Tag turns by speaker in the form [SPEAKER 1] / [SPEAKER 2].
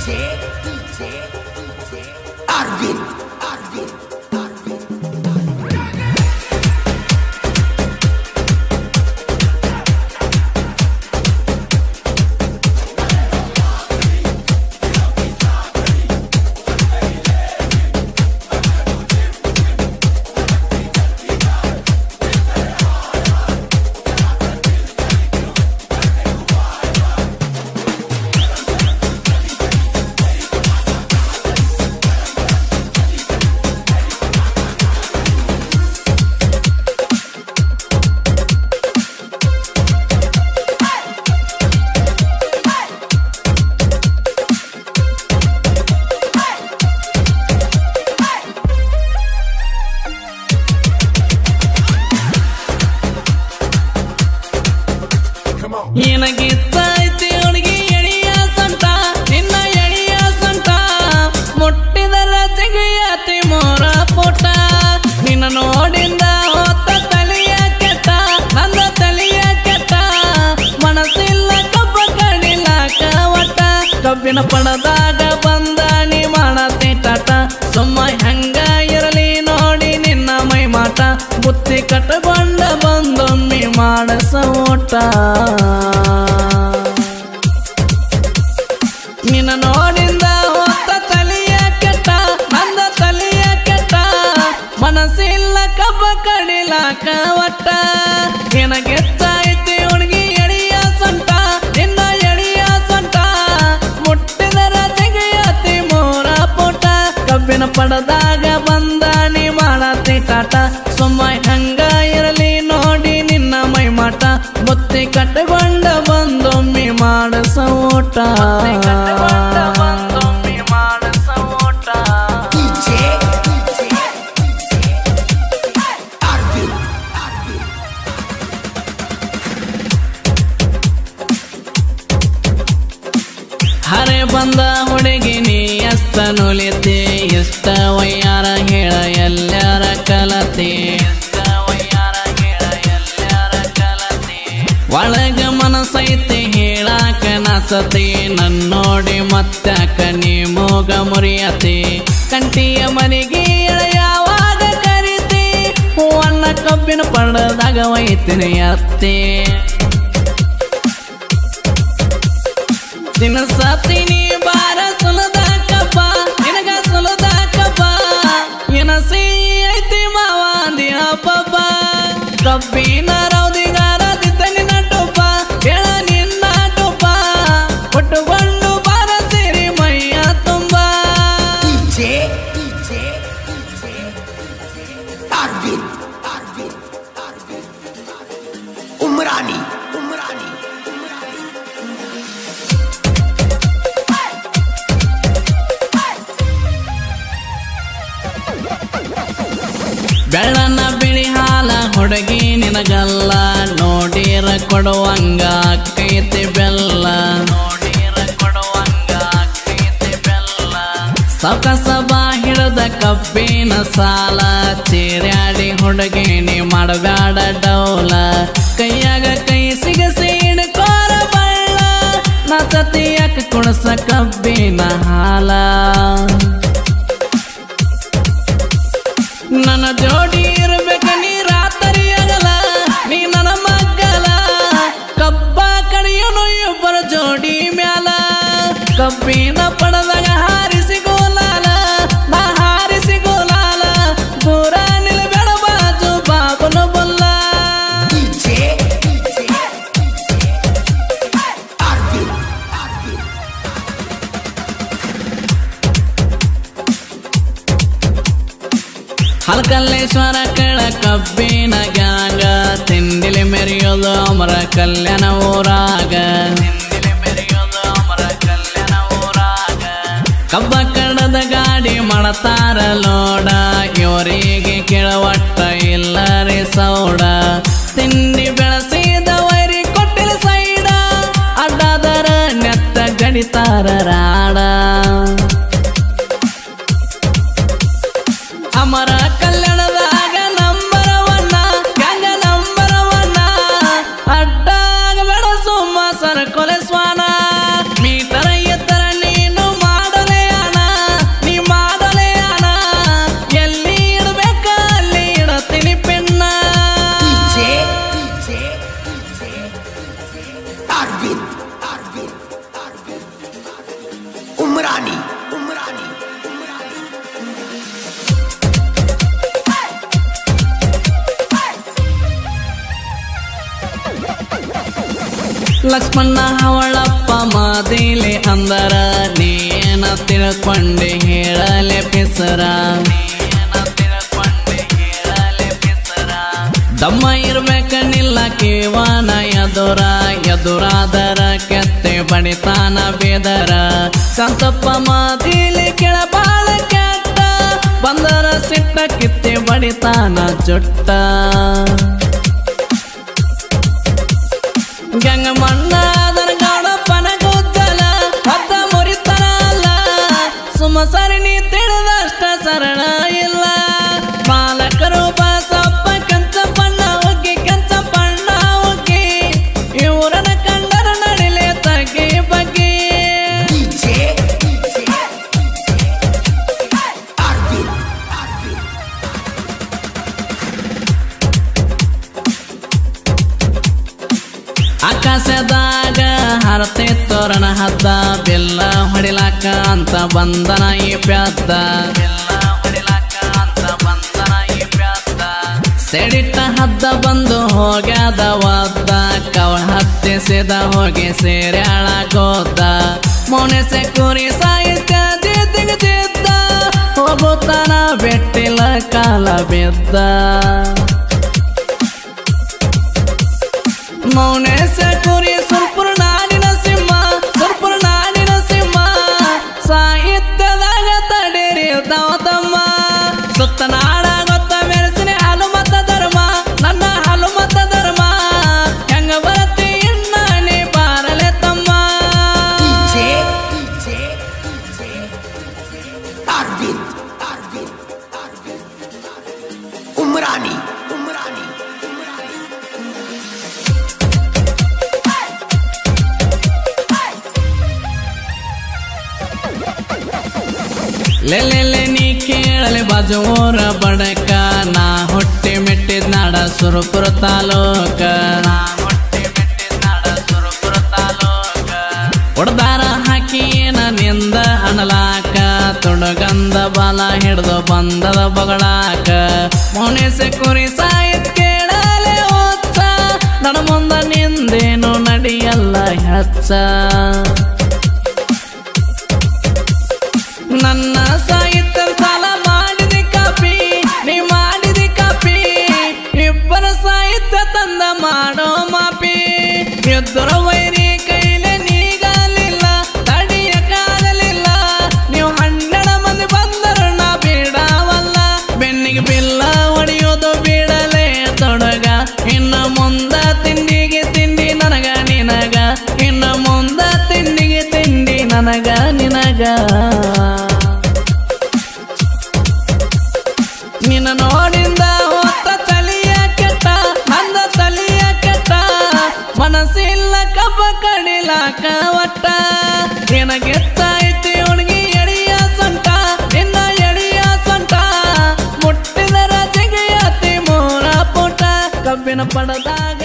[SPEAKER 1] Arvin, Arvin, Arvin.
[SPEAKER 2] ನಿನಗಿತ್ತೈತಿ ಹುಡುಗಿ ಎಳಿಯ ಸಂಟ ನಿನ್ನ ಎಳಿಯ ಸಂಟ ಮುಟ್ಟಿದರ ತೆಗೆಯತಿ ಮೋರ ಪುಟ ನಿನ್ನ ನೋಡಿಂದ ಹೊತ್ತ ತಲೆಯ ಕೆಟ್ಟ ನನ್ನ ತಲೆಯ ಕೆಟ್ಟ ಮನಸ್ಸಿಲ್ಲ ಕಬ್ಬ ಕಡಿಲಾಕ ಒಟ್ಟ ಕಬ್ಬಿನ ಪಣದಾಗ ಬಂದ ನೀ ಮಾಡತಿ ಟಾಟ ಸುಮ್ಮ ಹೆಂಗ ಇರಲಿ ನೋಡಿ ನಿನ್ನ ಮೈ ಮಾಟ ಬುತ್ತಿ ಕಟ್ಟಕೊಂಡ ಬಂದೊಮ್ಮೆ ಮಾಡಸ ಓಟ ನಿನ್ನ ನೋಡಿಂದ ಹೊತ್ತ ತಲೆಯ ಕೆಟ್ಟ ನಂದ ತಲೆಯ ಕೆಟ್ಟ ಮನಸ್ಸಿಲ್ಲ ಕಬ್ಬ ಕಡಿಲಾಕ ಒಟ್ಟ ನಿನಗೆತ್ತೈತಿ ಹುಡುಗಿ ಎಳಿಯ ಸಂಟ ನಿನ್ನ ಎಳಿಯ ಸಂಟ ಮುಟ್ಟಿದರ ತೆಗೆಯತಿ ಮೂರ ಪುಟ ಕಬ್ಬಿನ ಪಡದಾಗ ಬಂದ ನೀ ಮಾಡತಿ ಟಾಟ ಸುಮ್ಮ ಹಂಗ ಇರಲಿ ನೋಡಿ ನಿನ್ನ ಮೈ ಮಾಟ ಬುತ್ತಿ ಕಟ್ಟಕೊಂಡ ಬಂದೊಮ್ಮೆ ಮಾಡಸ ಓಟ
[SPEAKER 1] DJ, Arvin, Arvin.
[SPEAKER 2] ಹರೆ ಬಂದ ಹುಡುಗಿ ನೀ ಎಷ್ಟ ನುಲಿತಿ ಇಷ್ಟ ವಯ್ಯಾರ ಹೇಳ ಎಲ್ಲರ ಕಲತಿ ಒಳಗ ಮನಸೈತಿ ಹೇಳಾಕ ನಸತಿ ನನ್ನೋಡಿ ಮತ್ತಾಕ ನೀ ಮೂಗ ಮುರಿಯತಿ ಕಂಟಿಯ ಮನೆಗೆ ಯಾವಾಗ ಕರಿತಿ ಹೂವನ್ನ ಕಬ್ಬಿನ ಪಡದಾಗ ಒಯ್ತೀನಿ ಅತ್ತಿ ದಿನ ಸಾತೀನಿ ಬಾರ ಸುಲದಾಕಪ್ಪ ನಿನಗ ಸುಲದಾಕಪ್ಪ ಎನಸಿ ಐತಿ ಮಾವ ದಿನ ಪಪ್ಪ ಕಬ್ಬಿನ ರೌದಿಗಾರ ದಿದ್ದನಿನ ಟೊಪ್ಪ ಹೇಳ ನಿನ್ನ ಟೊಪ್ಪ ಕೊಟ್ಟುಕೊಂಡು ಬಾರ ಸೇರಿ ಮೈಯ ತುಂಬ
[SPEAKER 1] DJ, DJ, Arvin, Arvin, Arvin. Umrani, Umrani, Umrani.
[SPEAKER 2] ಬೆಳ್ಳನ ಬಿಳಿ ಹಾಲ ಹುಡುಗಿ ನಿನಗಲ್ಲ ನೋಡಿರ ಕೊಡುವಂಗ ಕೈತಿ ಬೆಲ್ಲ ಸೌಕಸ ಬಾ ಹಿಡದ ಕಬ್ಬಿನ ಸಾಲ ಚೀರ್ಯಾಡಿ ಹುಡುಗಿನಿ ಮಾಡಬ್ಯಾಡ ಡೌಲ ಕೈಯಾಗ ಕೈ ಸಿಗಸಿ ಹಿಡ್ಕೋರ ಬಳ್ಳ ನಚತಿಯಕ ಕುಣಸ ಕಬ್ಬಿನ ಹಾಲ ನನ್ನ ಜೋಡಿ ಇರ್ಬೇಕ ನೀ ರಾತ್ರಿ ಆಗಲ್ಲ ನೀ ನನ್ನ ಮಗ್ಗಲ ಕಬ್ಬ ಕಡಿಯೋನು ಇಬ್ಬರ ಜೋಡಿ ಮ್ಯಾಲ ಕಬ್ಬಿನ ಪಡದಾಗ ಹಾರಿಸಿ ಗೋಲಾಲ ನಾ ಹಾರಿಸಿ ಗೋಲಾಲ ದೂರ ನಿಲ್ಬೇಡ ಬಾಜು ಬಾಬನ ಬಲ್ಲ
[SPEAKER 1] DJ, DJ, Arvin, Arvin.
[SPEAKER 2] ಹಲಕಲ್ಲೇಶ್ವರ ಕಳ ಕಬ್ಬಿನ ಗ್ಯಾಂಗ ತಿಂಡಿಲಿ ಮೆರೆಯೋದು ಅಮರ ಕಲ್ಯಾಣ ಊರಾಗ ಕಬ್ಬ ಕಡದ ಗಾಡಿ ಮಾಡತಾರ ಲೋಡ ಇವರಿಗೆ ಕೇಳವಟ್ಟ ಇಲ್ಲರಿ ಸೌಡ ತಿಂಡಿ ಬೆಳೆಸಿದ ವೈರಿ ಕೊಟ್ಟಿಲ್ಲ ಸೈಡ ಅಡ್ಡದರ ನೆತ್ತ ಗಡಿತಾರ ರಾಡ ಅಮರ ಕಲ್ಯಾಣದಾಗ ನಂಬರ ಒನ್ನ ಗ್ಯಾಂಗ ನಂಬರ ಒನ್ನ ಅಡ್ಡಾಗ ಬೇಡ ಸುಮ್ಮ ಸರ ಕೊಲೆ ಸ್ವಾನ ಮೀಟರ ಎತ್ತರ ನೀನು ಮಾಡ ಲಕ್ಷ್ಮಣ ಅವಳಪ್ಪ ಮಾದಿಲಿ ಅಂದರ ನೀನ ತಿಳ್ಕೊಂಡೆ ಹೇಳಲೆ ಪಿಸರ ದಮ್ಮ ಇರ್ಬೇಕ ನಿಲ್ಲ ಕೇವನ ಎದುರ ಎದುರಾದರ ಕೆತ್ತೆ ಬಡಿತಾನ ಬೇದರ ಸಂತಪ್ಪ ಮಾದಿಲಿ ಕೆಳಬಾಳ ಕೆಟ್ಟ ಬಂದರ ಸಿಟ್ಟ ಕಿತ್ತೆ ಬಡಿತಾನ ಜೊಟ್ಟ ಗಂಗ ಮಣ್ಣ ದರ್ಗಾಡಪ್ಪನ ಗೊತ್ತಲ ಅತ್ತ ಮುರಿತನ ಅಲ್ಲ ಸುಮ ಸರಿ ನೀ ತಿಳಿದಷ್ಟ ಸರಳ ಇಲ್ಲ ಮಾಲಕರು ಬಸಪ್ಪ ಕಂಚಪ್ಪಣ್ಣ ಹೋಗಿ ಕಂಚಪ್ಪಣ್ಣ ಹೋಗಿ ಇವರನ್ನ ಕಂಡರ ನಡಿಲೆ ತಗಿ ಬಗ್ಗಿ
[SPEAKER 1] DJ Arvin Arvin
[SPEAKER 2] ಆಕಾಶದಾಗ ಹರತೆ ತೋರಣ ಹದ್ದ ಬೆಲ್ಲ ಹೊಡಿಲಾಕ ಅಂತ ಬಂದನ ಈ ಪ್ಯಾದ ಸೆಡಿಟ್ಟ ಹದ್ದ ಬಂದು ಹೋಗ್ಯಾದ ವಾದ ಕವಳ ಹತ್ತಿಸಿದ ಹೋಗಿ ಸೇರ್ಯಾಳ ಗೋದ ಮೌನೆಸೆ ಕುರಿ ಸಾಹಿತ್ಯ ದಿಗ್ಜಿದ್ದ ಹೋಗುತ್ತಾನ ಬೆಟ್ಟಿಲ ಕಾಲ ಬಿದ್ದ ಮೌನೇಶ ಕುರಿ ಸುರ್ಪುರ ನಾಡಿನ ಸಿಂಹ ಸುರ್ಪುರ ನಾಡಿನ ಸಿಂಹ ಸಾಹಿತ್ಯದಾಗ ತಡೀರಿ ತಮ್ಮ ಸುತ್ತ ನಾಡ ಗೊತ್ತ ಮೆರೆಸಿನ ಹನುಮತ ಧರ್ಮ ನನ್ನ ಹನುಮತ ಧರ್ಮ ಹೆಂಗ ಬರತಿ ಇನ್ನ ನೀ ಬಾರಲೆ ತಮ್ಮ
[SPEAKER 1] DJ DJ Arvin Arvin Arvin Umrani Umrani Umrani
[SPEAKER 2] ಲೆಲ್ಲೆಲ್ಲೆ ನೀ ಕೇಳಲೆ ಬಾಜು ಊರ ಬಡಕ ನಾ ಹೊಟ್ಟೆ ಮೆಟ್ಟಿದ ನಾಡ ಸುರಪುರ ತಾಲೂಕ ಹೊಡ್ದಾರ ಹಾಕಿ ಏನ ನಿಂದ ಅನಲಾಕ ತುಡುಗಂದ ಬಲ ಹಿಡ್ದು ಬಂದದ ಬಗಳಾಕ ಮೌನೇಸೆ ಕುರಿ ಸಾಯಿತ್ ಕೇಳಲೆ ಹುಚ್ಚ ನಡ ಮುಂದ ನಿಂದೇನು ನಡಿಯಲ್ಲ ಹೆಚ್ಚ ನನ್ನ ಸಾಹಿತ್ಯ ಸಾಲ ಮಾಡಿದೆ ಕಾಪಿ ನೀ ಮಾಡಿದೆ ಕಾಪಿ ಇಬ್ಬರ ಸಾಹಿತ್ಯ ತಂದ ಮಾಡೋ ಮಾಪಿ ಎದುರ ವೈರಿ ಕೈಲೆ ನೀಗಲಿಲ್ಲ ತಡಿಯಕ್ಕಾಗಲಿಲ್ಲ ನೀವು ಹನ್ನೆರಡು ಮಂದಿ ಬಂದರು ನಾ ಬಿಡವಲ್ಲ ಬೆನ್ನಿಗೆ ಬಿಲ್ಲ ಹೊಡೆಯೋದು ಬಿಡಲೇ ತೊಡಗ ಇನ್ನು ಮುಂದ ತಿಂಡಿಗೆ ತಿಂಡಿ ನನಗ ನಿನಗ ಇನ್ನು ಮುಂದ ತಿಂಡಿಗೆ ತಿಂಡಿ ನನಗ ನಿನಗ ನಿನ್ನ ನೋಡಿಂದ ಹೊತ್ತ ತಲಿಯ ಕೆಟ್ಟ ನಂದ ತಲಿಯ ಕೆಟ್ಟ ಮನಸ್ಸಿಲ್ಲ ಕಬ್ಬ ಕಡಿಲಾಕ ಒಟ್ಟ ನಿನಗೆತ್ತೈತಿ ಹುಡುಗಿ ಎಡಿಯ ಸೊಂಟ ನಿನ್ನ ಎಡಿಯ ಸೊಂಟ ಮುಟ್ಟಿದರ ಜಿಗಿಯತಿ ಮೂರ ಪುಟ ಕಬ್ಬಿನ ಪಡದಾಗ